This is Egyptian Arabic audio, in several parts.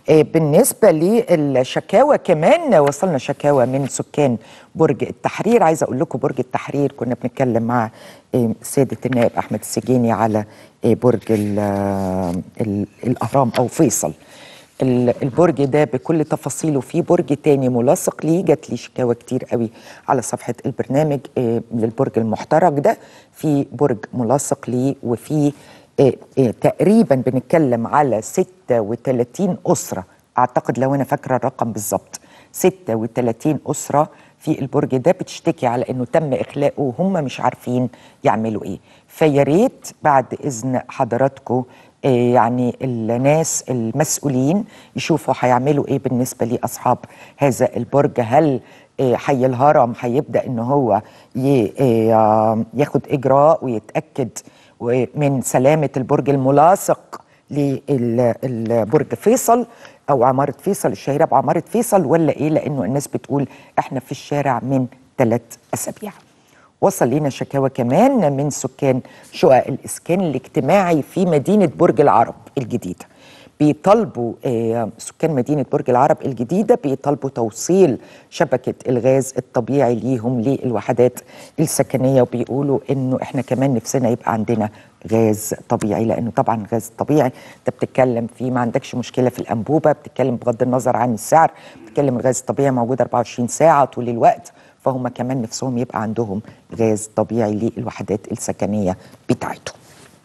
آه، بالنسبة للشكاوى كمان وصلنا شكاوى من سكان برج التحرير عايزة أقول لكم برج التحرير كنا بنتكلم مع آه، سيادة النائب أحمد السجيني على آه، برج ال- آه، ال- الأهرام أو فيصل ال- البرج ده بكل تفاصيله في برج تاني ملاصق ليه جات لي شكاوى كتير قوي على صفحة البرنامج آه، للبرج المحترق ده في برج ملاصق ليه وفي آه، آه، تقريبا بنتكلم على 36 أسرة أعتقد لو أنا فاكرة الرقم بالظبط 36 أسرة في البرج ده بتشتكي على انه تم اخلاقه وهم مش عارفين يعملوا ايه فيا ريت بعد اذن حضراتكم آه، يعني الناس المسؤولين يشوفوا هيعملوا ايه بالنسبه لاصحاب هذا البرج هل آه، حي الهرم هيبدا ان هو ي- آه، ياخد اجراء ويتاكد و- من سلامه البرج الملاصق للبرج فيصل او عماره فيصل الشهيره بعماره فيصل ولا ايه لانه الناس بتقول احنا في الشارع من ثلاث اسابيع وصل لنا شكاوى كمان من سكان شقق الاسكان الاجتماعي في مدينه برج العرب الجديده بيطالبوا آه، سكان مدينه برج العرب الجديده بيطالبوا توصيل شبكه الغاز الطبيعي ليهم للوحدات السكنيه وبيقولوا انه احنا كمان نفسنا يبقى عندنا غاز طبيعي لانه طبعا الغاز الطبيعي انت بتتكلم فيه ما عندكش مشكله في الانبوبه بتتكلم بغض النظر عن السعر بتتكلم الغاز الطبيعي موجود 24 ساعه طول الوقت فهم كمان نفسهم يبقى عندهم غاز طبيعي للوحدات السكنيه بتاعتهم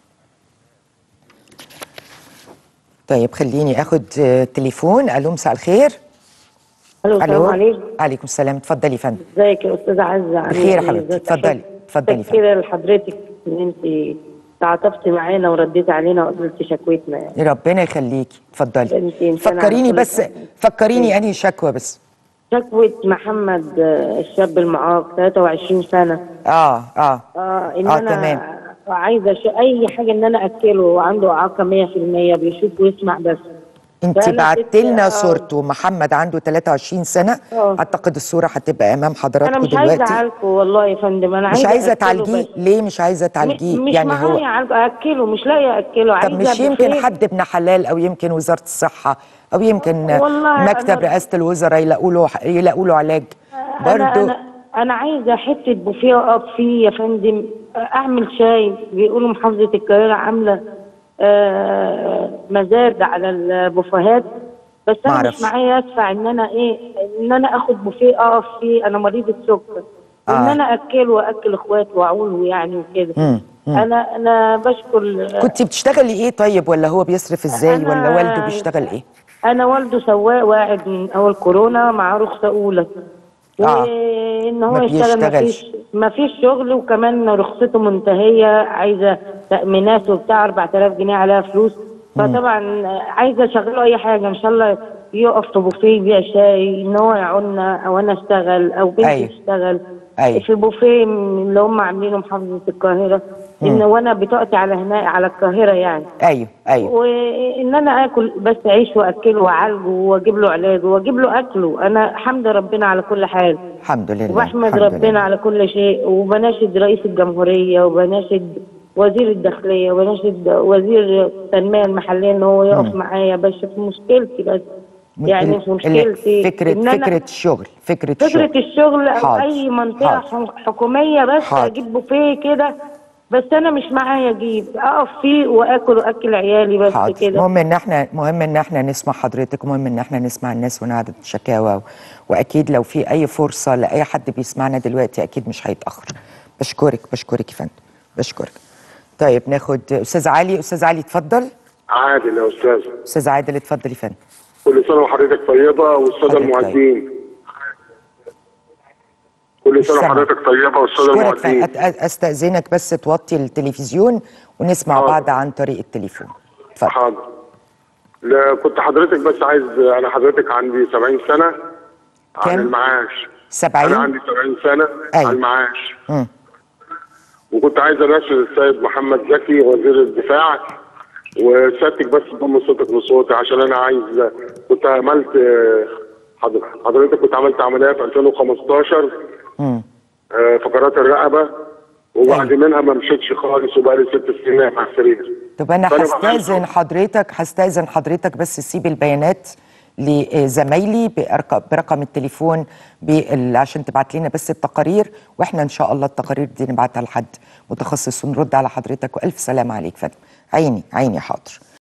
طيب خليني اخد آه، تليفون الو مساء الخير الو السلام عليكم عليكم السلام اتفضلي يا فندم ازيك يا استاذه عزه عاملة بخير يا إيه؟ حبيبتي. ازيك؟ اتفضلي. اتفضلي يا فندم. كده لحضرتك ان انت تعاطفتي معانا ورديتي علينا وقبلتي شكوتنا يعني ربنا يخليكي اتفضلي انت إنسانة فكريني على كل بس حاجة. فكريني انهي شكوى بس شكوى محمد آه، الشاب المعاق 23 سنه اه اه اه ان آه، انا تمام. عايزه ش... اي حاجه ان انا اكله وعنده اعاقه 100% بيشوف ويسمع بس انت فأنا بعت كنت- لنا آه. صورته محمد عنده 23 سنه آه. اعتقد الصوره هتبقى امام انا حضراتكم مش عايزه دلوقتي اعالجه والله يا فندم انا مش عايزه عايزه أكله تعالجيه بس. ليه مش عايزه تعالجيه مش يعني معايا هو عالج- اكله مش لاقي اكله طب عايزه مش يمكن بوفيه. حد ابن حلال او يمكن وزاره الصحه او يمكن والله مكتب أنا- رئاسه الوزراء يلاقوا له يلاقوا له علاج انا برضه انا انا عايزه حته بوفيه اقف فيه يا فندم اعمل شاي بيقولوا محافظه القاهره عامله آه مزاد على البوفيهات بس انا معرفش. مش معايا ادفع ان انا ايه ان انا اخد بوفيه اقف فيه انا مريضه سكر آه. ان انا اكله واكل اخواته واعوله يعني وكده مم، مم. انا انا بشكر كنت بتشتغلي ايه طيب ولا هو بيصرف ازاي أنا- ولا والده بيشتغل ايه انا والده سواق واعد من اول كورونا مع رخصه اولى آه. وان هو ما يشتغل ما بيشتغلش. فيش ما فيش شغل وكمان رخصته منتهيه عايزه تامينات وبتاع 4000 جنيه عليها فلوس فطبعا عايزه اشغله اي حاجه ان شاء الله يقف في بوفيه يبيع شاي ان هو يعونا او انا اشتغل او بنتي أيوة. تشتغل أيوة. في بوفيه من اللي هم عاملينه محافظه القاهره ان وانا بطاقتي على هنا على القاهره يعني ايوه ايوه وان انا اكل بس عيش واكله واعالجه واجيب له علاج واجيب له اكله انا حمد ربنا على كل حاجه الحمد لله وبحمد الحمد ربنا لله. على كل شيء وبناشد رئيس الجمهوريه وبناشد وزير الداخليه وبناشد وزير التنميه المحليه ان هو يقف معايا بس في مشكلتي بس يعني ال- في ال- مشكلتي فكره إن أنا- فكره الشغل فكره فكرة الشغل الشغل أو حاضر. أي منطقة حاضر. حكومية بس حاضر. أجيب بوفيه كده بس أنا مش معايا أجيب أقف فيه وآكل وأكل عيالي بس حاضر كده مهم ان احنا مهم ان احنا نسمع حضرتك ومهم ان احنا نسمع الناس ونعرض شكاوى و... واكيد لو في اي فرصه لاي حد بيسمعنا دلوقتي اكيد مش هيتاخر بشكرك بشكرك يا فندم بشكرك طيب ناخد استاذ علي استاذ علي اتفضل عادل يا استاذ استاذ عادل اتفضل يا فندم كل سنه وحضرتك طيبه والساده حضرتك المعدين كل سنه سامع. وحضرتك طيبه والساده اشكرك المعدين فأت- أ- استاذنك بس توطي التلفزيون ونسمع حاضر. بعض عن طريق التليفون اتفضل حاضر لا كنت حضرتك بس عايز انا حضرتك عندي 70 سنه كام؟ عن المعاش 70 انا عندي 70 سنه أيوة. عن المعاش مم. وكنت عايز اناشد السيد محمد زكي وزير الدفاع وسيادتك بس ضم صوتك لصوتي عشان انا عايز كنت عملت حضر- حضرتك كنت عملت عمليه في 2015 مم. آه، فقرات الرقبه وبعد أيوة. منها ما مشيتش خالص وبقالي ست سنين على السرير طب انا فأنا هستاذن بحس- حضرتك هستاذن حضرتك بس سيب البيانات لزمايلي بأرق- برقم التليفون بال- عشان تبعت لنا بس التقارير واحنا ان شاء الله التقارير دي نبعتها لحد متخصص ونرد على حضرتك والف سلام عليك فندم عيني عيني حاضر